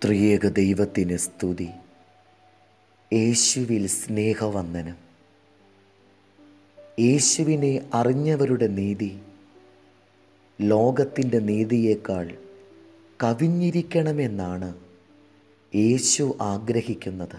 ത്രിയേക ദൈവത്തിന് സ്തുതി യേശുവിൽ സ്നേഹവന്ദനം യേശുവിനെ അറിഞ്ഞവരുടെ നീതി ലോകത്തിൻ്റെ നീതിയേക്കാൾ കവിഞ്ഞിരിക്കണമെന്നാണ് യേശു ആഗ്രഹിക്കുന്നത്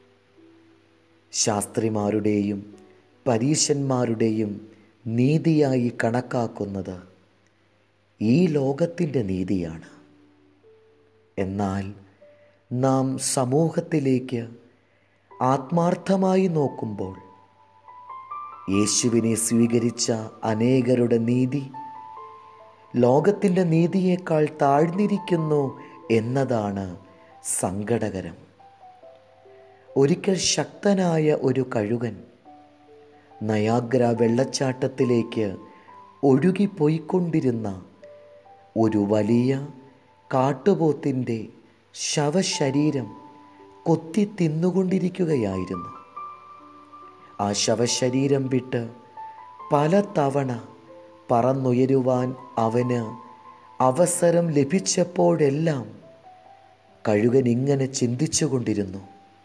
ശാസ്ത്രിമാരുടെയും പരീശന്മാരുടെയും നീതിയായി കണക്കാക്കുന്നത് ഈ ലോകത്തിൻ്റെ നീതിയാണ് എന്നാൽ നാം സമൂഹത്തിലേക്ക് ആത്മാർത്ഥമായി നോക്കുമ്പോൾ യേശുവിനെ സ്വീകരിച്ച അനേകരുടെ നീതി ലോകത്തിൻ്റെ നീതിയേക്കാൾ താഴ്ന്നിരിക്കുന്നു എന്നതാണ് സങ്കടകരം ഒരിക്കൽ ശക്തനായ ഒരു കഴുകൻ നയാഗ്ര വെള്ളച്ചാട്ടത്തിലേക്ക് ഒഴുകിപ്പോയിക്കൊണ്ടിരുന്ന ഒരു വലിയ കാട്ടുപോത്തിൻ്റെ ശവശരീരം കൊത്തി തിന്നുകൊണ്ടിരിക്കുകയായിരുന്നു ആ ശവശരീരം വിട്ട് പല തവണ പറന്നുയരുവാൻ അവന് അവസരം ലഭിച്ചപ്പോഴെല്ലാം കഴുകൻ ഇങ്ങനെ ചിന്തിച്ചുകൊണ്ടിരുന്നു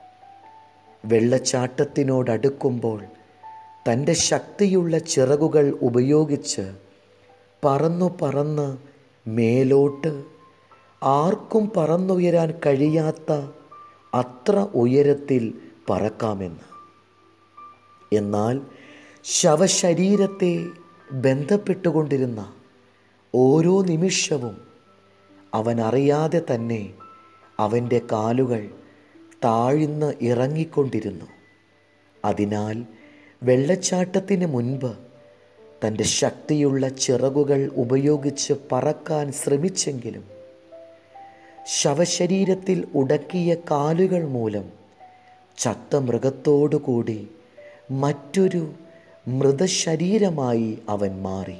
വെള്ളച്ചാട്ടത്തിനോടടുക്കുമ്പോൾ തൻ്റെ ശക്തിയുള്ള ചിറകുകൾ ഉപയോഗിച്ച് പറന്നു പറന്ന് മേലോട്ട് ആർക്കും പറന്നുയരാൻ കഴിയാത്ത അത്ര ഉയരത്തിൽ പറക്കാമെന്ന് എന്നാൽ ശവശരീരത്തെ ബന്ധപ്പെട്ടുകൊണ്ടിരുന്ന ഓരോ നിമിഷവും അവൻ അറിയാതെ തന്നെ അവൻ്റെ കാലുകൾ താഴ്ന്ന് ഇറങ്ങിക്കൊണ്ടിരുന്നു അതിനാൽ വെള്ളച്ചാട്ടത്തിന് മുൻപ് തൻ്റെ ശക്തിയുള്ള ചിറകുകൾ ഉപയോഗിച്ച് പറക്കാൻ ശ്രമിച്ചെങ്കിലും ശവശരീരത്തിൽ ഉടക്കിയ കാലുകൾ മൂലം ചത്ത മൃഗത്തോടുകൂടി മറ്റൊരു മൃതശരീരമായി അവൻ മാറി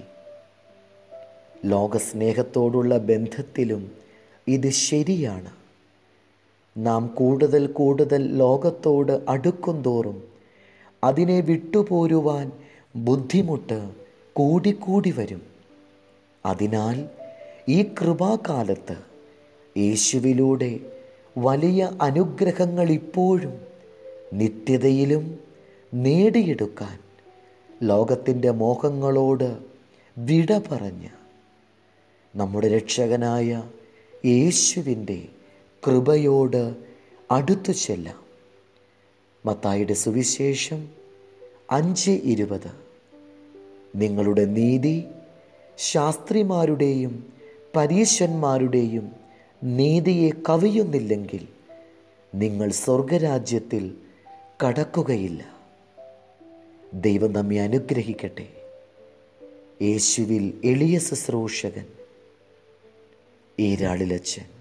ലോകസ്നേഹത്തോടുള്ള ബന്ധത്തിലും ഇത് ശരിയാണ് നാം കൂടുതൽ കൂടുതൽ ലോകത്തോട് അടുക്കും തോറും അതിനെ വിട്ടുപോരുവാൻ ബുദ്ധിമുട്ട് കൂടിക്കൂടി വരും അതിനാൽ ഈ കൃപാകാലത്ത് യേശുവിലൂടെ വലിയ അനുഗ്രഹങ്ങൾ ഇപ്പോഴും നിത്യതയിലും നേടിയെടുക്കാൻ ലോകത്തിൻ്റെ മോഹങ്ങളോട് വിട പറഞ്ഞ് നമ്മുടെ രക്ഷകനായ യേശുവിൻ്റെ കൃപയോട് അടുത്തു ചെല്ലാം മത്തായിയുടെ സുവിശേഷം അഞ്ച് ഇരുപത് നിങ്ങളുടെ നീതി ശാസ്ത്രിമാരുടെയും പരീശന്മാരുടെയും നീതിയെ കവിയുന്നില്ലെങ്കിൽ നിങ്ങൾ സ്വർഗരാജ്യത്തിൽ കടക്കുകയില്ല ദൈവം നമ്മെ അനുഗ്രഹിക്കട്ടെ യേശുവിൽ എളിയ ശുശ്രൂഷകൻ ഈരാളിലച്ചൻ